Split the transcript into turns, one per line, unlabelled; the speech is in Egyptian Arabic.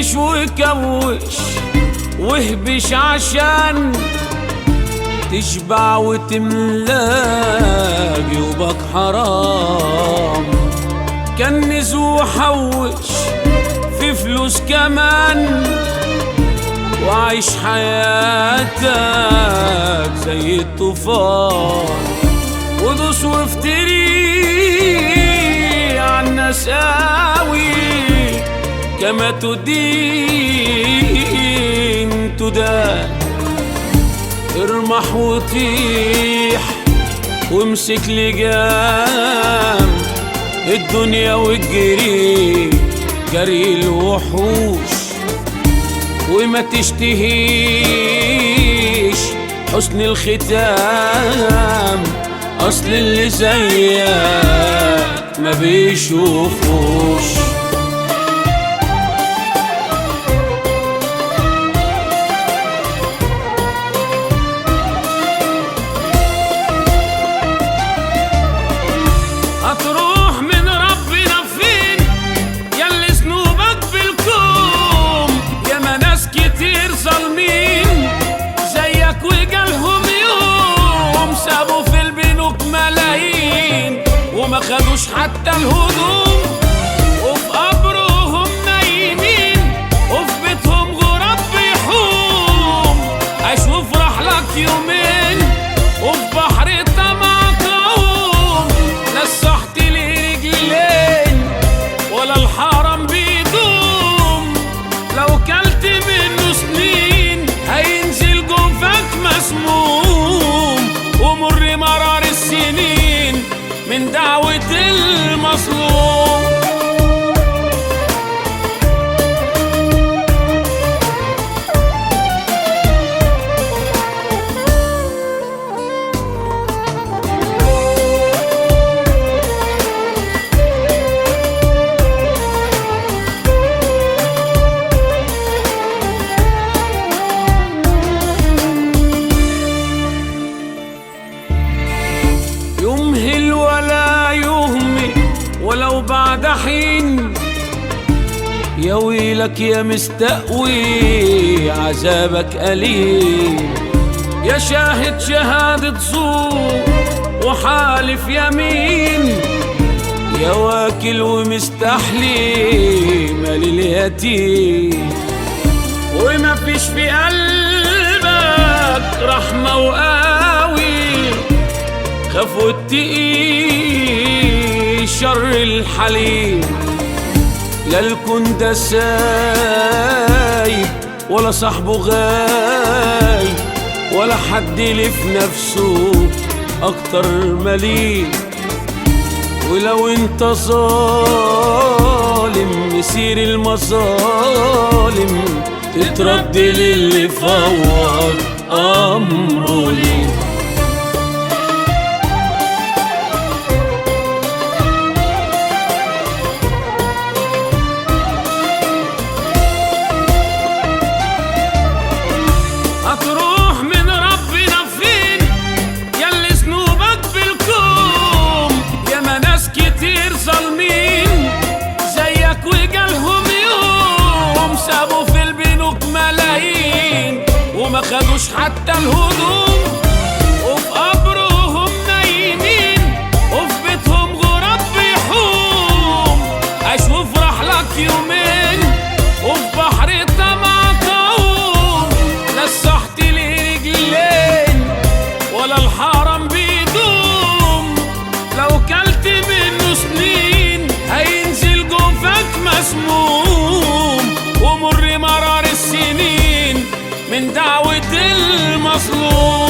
عيش وكوش واهبش عشان تشبع وتملى جيوبك حرام كنز وحوش في فلوس كمان وعيش حياتك زي الطوفان ودوس وافتري عالناس قوي كما تدين تدان ارمح وطيح وامسك لجام الدنيا والجري جري الوحوش وما تشتهيش حسن الختام اصل اللي زيك ما بيشوفوش هتروح من ربنا فين ياللي ذنوبك بالكوم ياما ناس كتير ظالمين زيك وجالهم يوم سابوا في البنوك ملايين وما خدوش حتى الهدوم وفي قبرهم نايمين وفي بيتهم غراب بيحوم اشوف راح لك يومين وفي بحر طمعك اعوم لا السحت لي رجلين ولا الحرم بيدوم لو كلت منه سنين هينزل جوفك مسموم ومر مرار السنين من دعوة المظلوم يمهل ولا يهمل ولو بعد حين يا ويلك يا مستقوي عذابك أليم يا شاهد شهادة زور وحالف يمين يا واكل ومستحلي مال اليتيم وما فيش في قلبك رحمة وقاوي خاف واتقي شر الحليم لا الكون ده سايب ولا صاحبه غايب ولا حد لف نفسه اكتر مليم ولو انت ظالم مسير المظالم تترد للي فوض امره ليه هتروح من ربنا فين ياللي ذنوبك بالكوم ياما ناس كتير ظالمين زيك وجالهم يوم سابوا في البنوك ملايين وما خدوش حتى الهدوم وفي قبرهم نايمين وفي بيتهم غراب بيحوم اشوف راح لك يومين وفي بحر طمعك اعوم لا السحت لي رجلين ولا الحرم بيدوم لو كلت منه سنين هينزل جوفك مسموم ومر مرار السنين من دعوة المظلوم